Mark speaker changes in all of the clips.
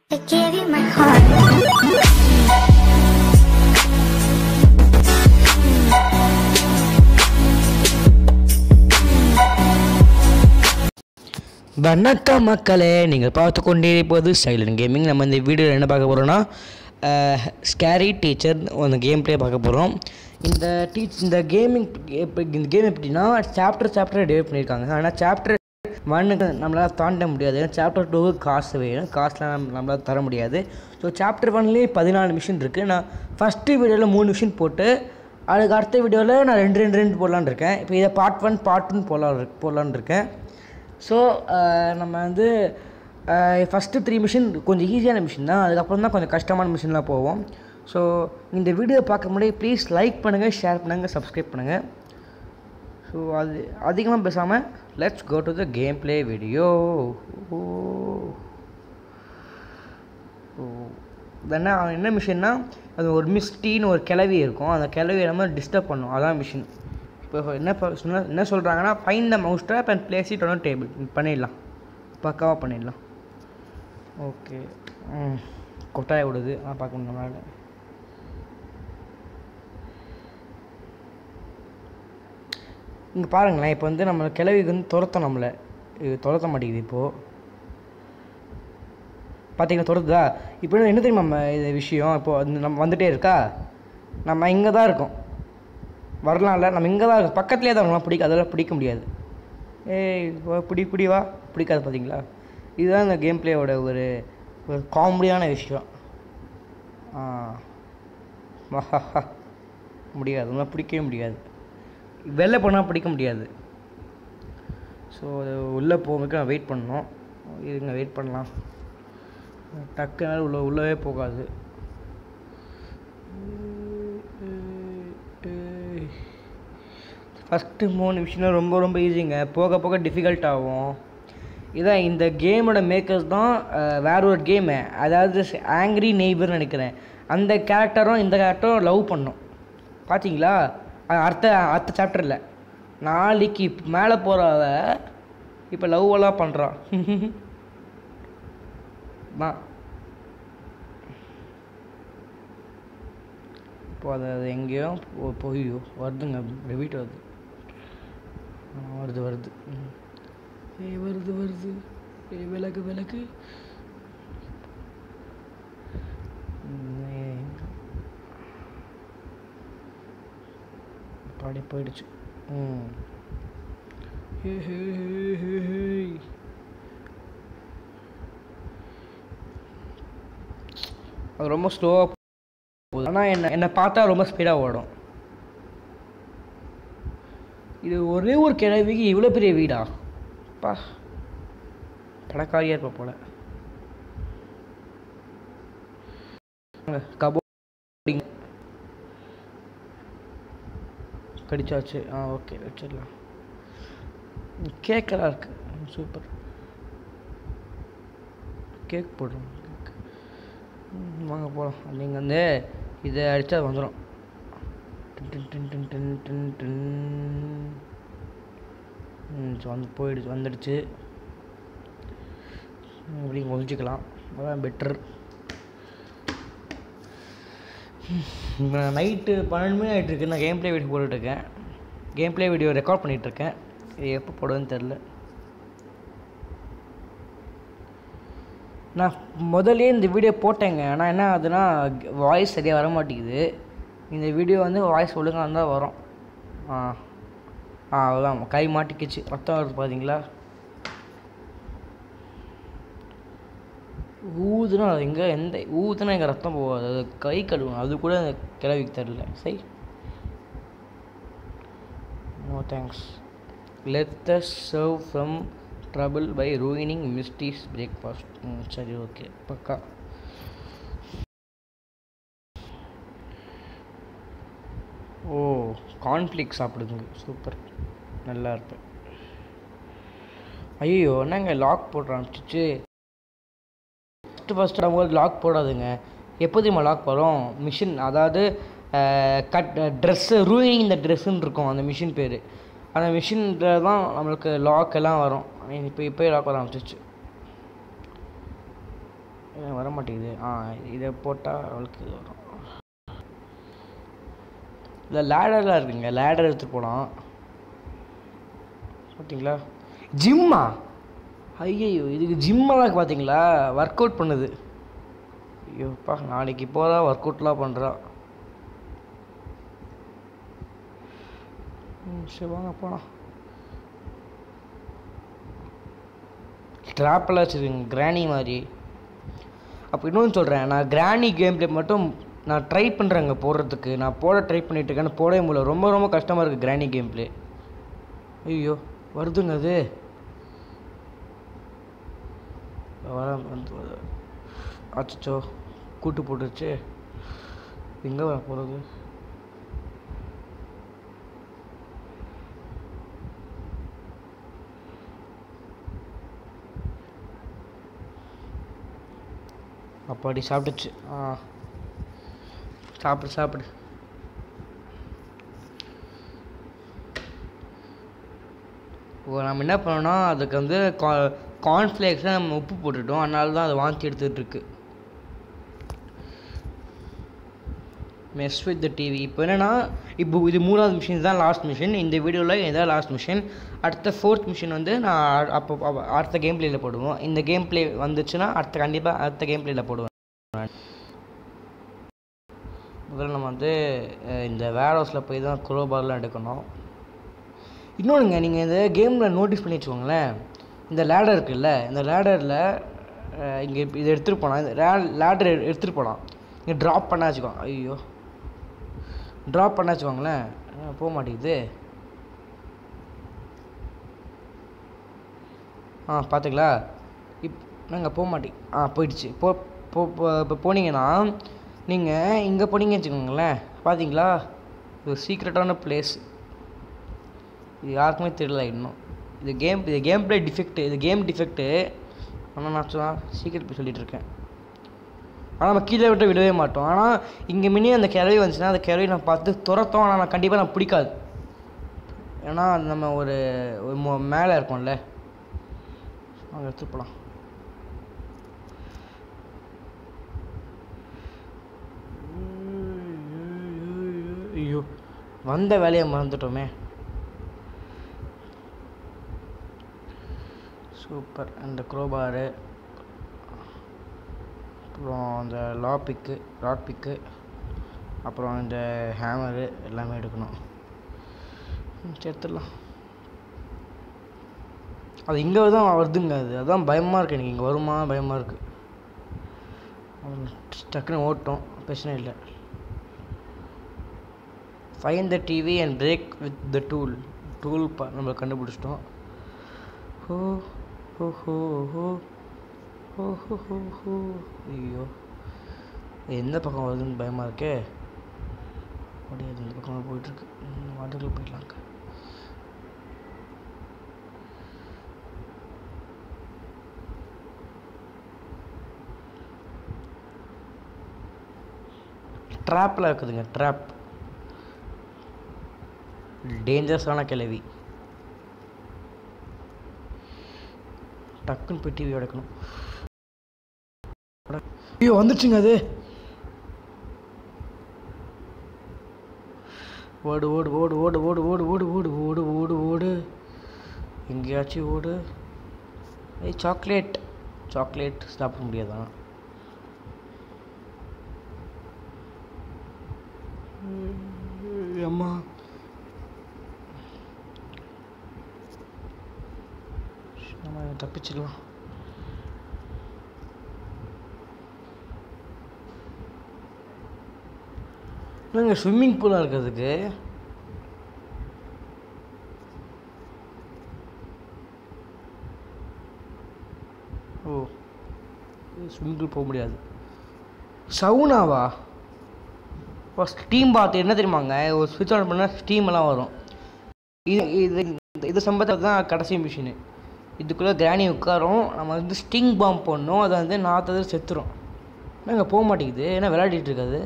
Speaker 1: I gave you my heart.
Speaker 2: வணக்கம் மக்களே நீங்கள் பார்த்து கொண்டே இருப்பது சைலண்ட் கேமிங் நம்ம இந்த வீடியோவில் என்ன பார்க்க போகிறோன்னா ஸ்கேரி டீச்சர் அந்த கேம் ப்ளே பார்க்க போகிறோம் இந்த டீச் இந்த கேமிங் இப்போ இந்த கேம் எப்படின்னா சாப்டர் சாப்டர் டிவைட் பண்ணியிருக்காங்க ஆனால் சாப்டர் ஒன்னுக்கு நம்மளால் தாண்ட முடியாது ஏன்னா சாப்டர் டூவுக்கு காசு வேணும் காசுலாம் நம்ம நம்மளால் தர முடியாது ஸோ சாப்டர் ஒன்லேயே பதினாலு மிஷின் இருக்குது நான் ஃபஸ்ட்டு வீடியோவில் மூணு மிஷின் போட்டு அதுக்கு அடுத்த வீடியோவில் நான் ரெண்டு ரெண்டு ரெண்டு போடலான்னு இருக்கேன் இப்போ இதை பார்ட் ஒன் பார்ட் ஒன் போடலாம் போடலான்னு இருக்கேன் ஸோ நம்ம வந்து ஃபஸ்ட்டு த்ரீ மிஷின் கொஞ்சம் ஈஸியான மிஷின் தான் அதுக்கப்புறம் தான் கொஞ்சம் கஷ்டமான மிஷின்லாம் போவோம் ஸோ இந்த வீடியோ பார்க்க முன்னாடி ப்ளீஸ் லைக் பண்ணுங்கள் ஷேர் பண்ணுங்கள் சப்ஸ்கிரைப் பண்ணுங்கள் ஸோ அது அதிகமாக பேசாமல் let's go to the game play video என்ன என்ன மிஷின்னா அது ஒரு மிஸ்டின்னு ஒரு கிளவி இருக்கும் அந்த கிளவியை நம்ம டிஸ்டர்ப் பண்ணும் அதான் மிஷின் இப்போ என்ன ப- சொன்ன என்ன சொல்கிறாங்கன்னா find the mouse drop and place it on table பண்ணிடலாம் பக்காவாக பண்ணிடலாம் ஓகே ம் கொட்டாய விடுது ஆ பார்க்க நம்மளால இங்கே பாருங்களேன் இப்போ வந்து நம்ம கிளவிக்கு வந்து துரத்த நம்மளை இது துரத்த மாட்டேங்குது இப்போது பார்த்தீங்களா துரத்துதா இப்போ என்ன தெரியுமா நம்ம இது விஷயம் இப்போ வந்து நம்ம வந்துட்டே இருக்கா நம்ம இங்கே தான் இருக்கோம் வரலாம்ல நம்ம இங்கே தான் இருக்கோம் பக்கத்துலேயே தான் இருக்கோம் பிடிக்க அதெல்லாம் பிடிக்க முடியாது ஏய் வா, பிடி பிடி வா பிடிக்காது பார்த்தீங்களா இதுதான் இந்த கேம் பிளேயோட ஒரு ஒரு காமெடியான விஷயம் ஆ மஹாஹா. முடியாது உங்களால் பிடிக்கவே முடியாது வெளில போனால் பிடிக்க முடியாது ஸோ அது உள்ளே போகிறதுக்கு நான் வெயிட் பண்ணணும் இருங்க வெயிட் பண்ணலாம் டக்குனால உள்ள உள்ளவே போகாது ஃபஸ்ட்டு மூணு விஷயம் ரொம்ப ரொம்ப ஈஸிங்க போக போக டிஃபிகல்ட் ஆகும் இதான் இந்த கேமோட மேக்கர்ஸ் தான் அஹ், வேற ஒரு கேமு அதாவது ஆங்க்ரி நெய்பர்னு நினைக்கிறேன் அந்த கேரக்டரும் இந்த கேரக்டரும் லவ் பண்ணும் பார்த்தீங்களா அஹ், அடுத்த அடுத்த சாப்டரில் நாளைக்கு மேலே போகிறவ இப்போ லவ் எல்லாம் பண்ணுறான் தான் இப்போ அது அது எங்கேயோ போ- போய்யோ வருதுங்க ரிபீட் வருது ஆ, வருது வருது ம். ஏய் வருது வருது ஏய் விளக்கு விளக்கு ம், ஏய். பாடி போயிடுச்சு ம் ஹே ஹே ஹே ஹே ஹே அது ரொம்ப ஸ்லோவாக போகுது ஆனால் என்ன என்னை பார்த்தா ரொம்ப ஸ்பீடாக ஓடும் இது ஒரே ஒரு கிழவிக்கு இவ்வளோ பெரிய வீடா பா படக்காரியாக இருப்ப போல கபோ கடிச்சாச்சு ஆ ஓகே வச்சிடலாம் கேக்கெல்லாம் இருக்கு சூப்பர் கேக் போடுறோம் கேக் ம், வாங்க போகலாம் நீங்கள் வந்து இதை அடித்தா வந்துடும் வந்து போயிடுச்சு வந்துடுச்சு இப்படி ஒழிச்சிக்கலாம் அதான் பெட்டர் இப்போ நான் நைட்டு பன்னெண்டு மணி ஆகிட்டு இருக்கு நான் கேம் ப்ளே வீடியோ போட்டுட்ருக்கேன் கேம் ப்ளே வீடியோ ரெக்கார்ட் பண்ணிகிட்ருக்கேன் இது எப்போ போடுவேன்னு தெரில நான் முதல்லயே இந்த வீடியோ போட்டேங்க ஆனால் என்ன ஆகுதுன்னா வாய்ஸ் சரியாக வர மாட்டேங்குது இந்த வீடியோ வந்து வாய்ஸ் ஒழுங்காக இருந்தால் வரும் ஆ ஆ அவ்வளோதான் கை மாட்டிக்கிச்சு ரத்தம் வருது பார்த்தீங்களா ஊதுனா அது எங்கே எந்த ஊதுனா எங்கள் ரத்தம் போகாது அது கை கழுவணும் அது கூட அந்த கிளவிக்கு தெரில சரி no thanks let us serve from trouble by ruining Misty's breakfast hmm சரி ஓகே பக்கா ஓ கார்ன்ஃப்ளிக் சாப்பிடுங்க சூப்பர் நல்லா இருப்பேன் ஐயோ என்னங்க லாக் போட்டு ஆரம்பிச்சிச்சு ஃபஸ்ட்டு ஃபஸ்ட்டு நம்ம லாக் போடாதுங்க எப்போ தெரியுமா லாக் போகிறோம் மிஷின் அதாவது அஹ், கட் ட்ரெஸ்ஸு ரூயினிங் இந்த ட்ரெஸ்ஸுன்னு இருக்கும் அந்த மிஷின் பேர் அந்த மிஷினில் தான் நம்மளுக்கு லாக் எல்லாம் வரும் இப்போ இப்போ லாக் வர ஆரம்பிச்சிச்சு ஏன் வர மாட்டேங்குது ஆ இதை போட்டால் அவளுக்கு இது வரும் இல்லை லேடர்லாம் இருக்குங்க லேடர் எடுத்துகிட்டு போகலாம் பார்த்தீங்களா ஜிம்மா ஐயையோ இதுக்கு ஜிம்மெல்லாம் பார்த்தீங்களா ஒர்க் அவுட் பண்ணுது ஐயோப்பா நாளைக்கு போகிறா ஒர்க் அவுட்லாம் பண்ணுறா ம் சரி வாங்க போகலாம் ட்ராப்பெல்லாம் வச்சுருக்குங்க கிராணி மாதிரி அப்போ இன்னொன்று சொல்கிறேன் நான் கிராணி கேம் பிளே மட்டும் நான் ட்ரை பண்ணுறேங்க போடுறதுக்கு நான் போட ட்ரை பண்ணிட்டு இருக்கேன் போடவே முடியல ரொம்ப ரொம்ப கஷ்டமாக இருக்குது கிராணி கேம் பிளே ஐயோ வருதுங்க அது வர வந்து அச்சோ கூட்டு போட்டுருச்சு எங்கே வர போகிறது அப்பாடி சாப்பிட்டுச்சு ஆ சாப்பிடு சாப்பிடு இப்போ நம்ம என்ன பண்ணோம்னா அதுக்கு வந்து கா கார்ன்ஃப்ளேக்ஸில் நம்ம உப்பு போட்டுட்டோம் அதனால தான் அதை வாந்தி எடுத்துகிட்டு இருக்கு மெஸ் வித் த டிவி இப்போ என்னென்னா இப்போ இது மூணாவது மிஷின் தான் லாஸ்ட் மிஷின் இந்த வீடியோவில் இதான் லாஸ்ட் மிஷின் அடுத்த ஃபோர்த் மிஷின் வந்து நான் அ- அப்போ அப்போ அடுத்த கேம் பிளேயில் போடுவோம் இந்த கேம் பிளே வந்துச்சுன்னா அடுத்த கண்டிப்பாக அடுத்த கேம் பிளேயில் போடுவேன் முதல்ல நம்ம வந்து அஹ், இந்த வேர் ஹவுஸில் போய் தான் குரோபார்லாம் எடுக்கணும் இன்னொன்றுங்க நீங்கள் இந்த கேமில் நோட்டீஸ் பண்ணி வச்சுக்கோங்களேன் இந்த லேடர் இருக்குல்ல இந்த லேடரில் இங்கே இதை எடுத்துகிட்டு போகலாம் இந்த லேடர் எடுத்துகிட்டு போகலாம் இங்கே ட்ராப் பண்ண வச்சுக்கோ ஐயோ ட்ராப் பண்ண வச்சுக்கோங்களேன் அஹ், போக மாட்டேங்குது ஆ பார்த்துங்களா இப் நாங்கள் போக மாட்டேங்க ஆ போயிடுச்சு போ போ இப்போ போனீங்கன்னா நீங்கள் இங்கே போனீங்க வச்சுக்கோங்களேன் பார்த்தீங்களா இது ஒரு சீக்ரெட்டான பிளேஸ் இது யாருக்குமே தெரியல இன்னும் இது கேம் இது கேம் ப்ளே டிஃபெக்ட்டு இது கேம் டிஃபெக்ட்டு ஆனால் நான் சொன்னா சீக்கிரம் போய் சொல்லிட்டு இருக்கேன் ஆனால் நம்ம கீழே விட்டு விடவே மாட்டோம் ஆனால் இங்கே மினி அந்த கிளவி வந்துச்சுன்னா அந்த கிளவி நான் பார்த்து துரத்தோம் ஆனால் நான் கண்டிப்பாக நான் பிடிக்காது ஏன்னா அது நம்ம ஒரு ஒரு மொ- மேலே இருக்கோம்ல அங்கே எடுத்துட்டு போகலாம் ஐயோ வந்த வேலையை மறந்துட்டோமே சூப்பர் அந்த க்ரோபாரு அப்புறம் அந்த லா பிக்கு ராட் பிக்கு அப்புறம் இந்த ஹேமரு எல்லாமே எடுக்கணும் ம், சரி, எடுத்துடலாம் அது இங்கே தான் வருதுங்க அது அதான் பயமாக இருக்குது எனக்கு இங்கே வருமா பயமாக இருக்குது டக்குன்னு ஓட்டும் பிரச்சனை இல்லை fine the TV and break with the tool tool ப நம்ம கண்டுபிடிச்சிட்டோம் ஹோ ஹோ ஹோ ஹோ ஹோ ஹோ ஹோ ஹோ ஐயோ எந்த பக்கம் வருதுன்னு பயமாக இருக்கே அப்படியே அது இந்த பக்கமாக போயிட்டுருக்கு வாட்டரில் போயிடலாங்க ட்ராப்பில் இருக்குதுங்க ட்ராப் டேஞ்சரஸான கிளவி டக்குன்னு போய் டிவி உடைக்கணும் அட, ஐயோ வந்துச்சுங்க அது ஓடு ஓடு ஓடு ஓடு ஓடு ஓடு ஓடு ஓடு ஓடு ஓடு ஓடு எங்கேயாச்சும் ஓடு ஏய் சாக்லேட் சாக்லேட் சாப்பிட முடியாதான் அம்மா நம்ம தப்பிச்சிடலாம் என்னங்க ஸ்விம்மிங் பூலாக இருக்கிறதுக்கு ஓ ஸ்விம்மிங் பூல் போக முடியாது சவுனாவா இப்போ ஸ்டீம் பாத் என்ன தெரியுமாங்க ஒரு ஸ்விட்ச் ஆன் பண்ணால் ஸ்டீம் எல்லாம் வரும் இது இது இந்த- இது சம்பந்தம் தான் கடைசி மிஷினு இதுக்குள்ளே கிராணி உட்காரும் நம்ம வந்து ஸ்டிங் பாம்பு போடணும் அதை வந்து நாற்றது செத்துரும் என்னங்க போக மாட்டேங்குது என்ன விளையாடிட்டு இருக்காது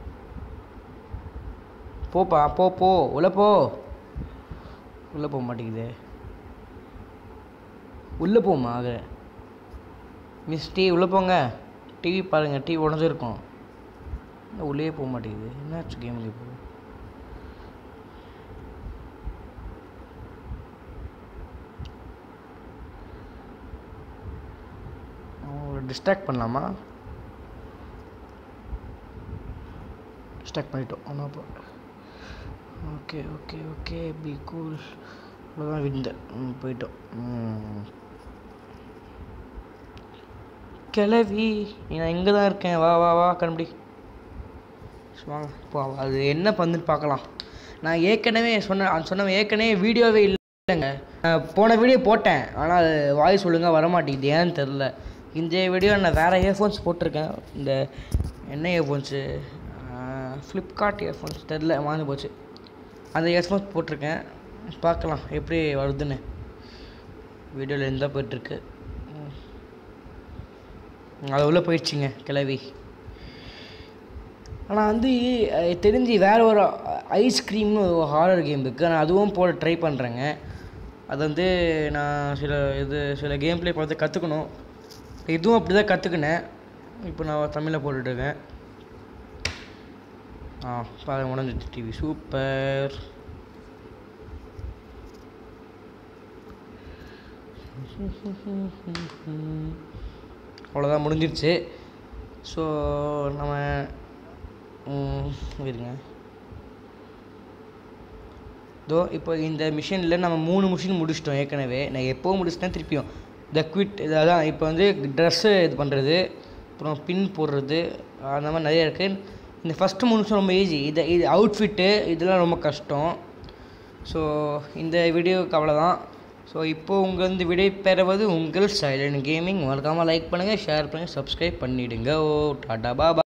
Speaker 2: போப்பா போ போ உள்ள போ உள்ளே போக மாட்டேங்குது உள்ளே போமா ஆக மிஸ்டி உள்ளே போங்க டிவி பாருங்கள் டிவி உடஞ்சிருக்கும் என்ன உள்ளே போக மாட்டேங்குது என்னாச்சு கேமில் இப்போ அவங்கள டிஸ்ட்ராக்ட் பண்ணலாமா டிஸ்ட்ராக்ட் பண்ணிட்டோம் ஒன்றா போ okay okay okay be cool அவ்வளோதான் விந்த ம் போயிட்டோம் ம். கிளவி நான் இங்கே தான் இருக்கேன் வா வா வா கண்படி வாங்க இப்போ அது என்ன பண்ணுன்னு பார்க்கலாம் நான் ஏற்கனவே சொன்ன அது சொன்ன ஏற்கனவே வீடியோவே இல்லைங்க நான் போன வீடியோ போட்டேன் ஆனால் அது வாய்ஸ் ஒழுங்காக வரமாட்டேங்குது ஏன்னு தெரில இந்த வீடியோ நான் வேறு இயர்ஃபோன்ஸ் போட்டிருக்கேன் இந்த என்ன இயர்ஃபோன்ஸு ஃப்ளிப்கார்ட் இயர்ஃபோன்ஸ் தெரில மாறி போச்சு அந்த இயர்ஃபோன்ஸ் போட்டிருக்கேன் பார்க்கலாம் எப்படி வருதுன்னு வீடியோவில் இருந்தால் போயிட்டுருக்கு ம். அது உள்ளே போயிடுச்சுங்க கிளவி ஆனால் வந்து அஹ், தெரிஞ்சு வேறு ஒரு ஐஸ்கிரீம்னு ஒரு ஹாரர் கேம் இருக்குது நான் அதுவும் போட ட்ரை பண்ணுறேங்க அது வந்து நான் சில இது சில கேம் ப்ளே பார்த்து கற்றுக்கணும் இதுவும் அப்படி தான் கற்றுக்கினேன் இப்போ நான் தமிழில் போட்டுட்ருக்கேன் ஆ பாருங்க உடஞ்சிச்சு டிவி சூப்பர் அவ்வளோதான் முடிஞ்சிருச்சு ஸோ நம்ம ம், இருங்க இதோ இப்போ இந்த மிஷினில் நம்ம மூணு மிஷின் முடிச்சிட்டோம் ஏற்கனவே நான் எப்போ முடிச்சிட்டேன் திருப்பியும் இந்த குவிட் இதெல்லாம் இப்போ வந்து ட்ரெஸ்ஸு இது பண்ணுறது அப்புறம் பின் போடுறது அந்த மாதிரி நிறைய இருக்குது இந்த ஃபஸ்ட்டு மூணு நிமிஷம் ரொம்ப ஈஸி இது இது அவுட்ஃபிட்டு இதெல்லாம் ரொம்ப கஷ்டம் ஸோ இந்த வீடியோவுக்கு அவ்வளோதான் ஸோ இப்போ உங்கள் வந்து விடை பெறுவது உங்கள் சைலண்ட் கேமிங் மறக்காமல் லைக் பண்ணுங்கள் ஷேர் பண்ணுங்கள் சப்ஸ்கிரைப் பண்ணிவிடுங்க ஓ டாடா பாபா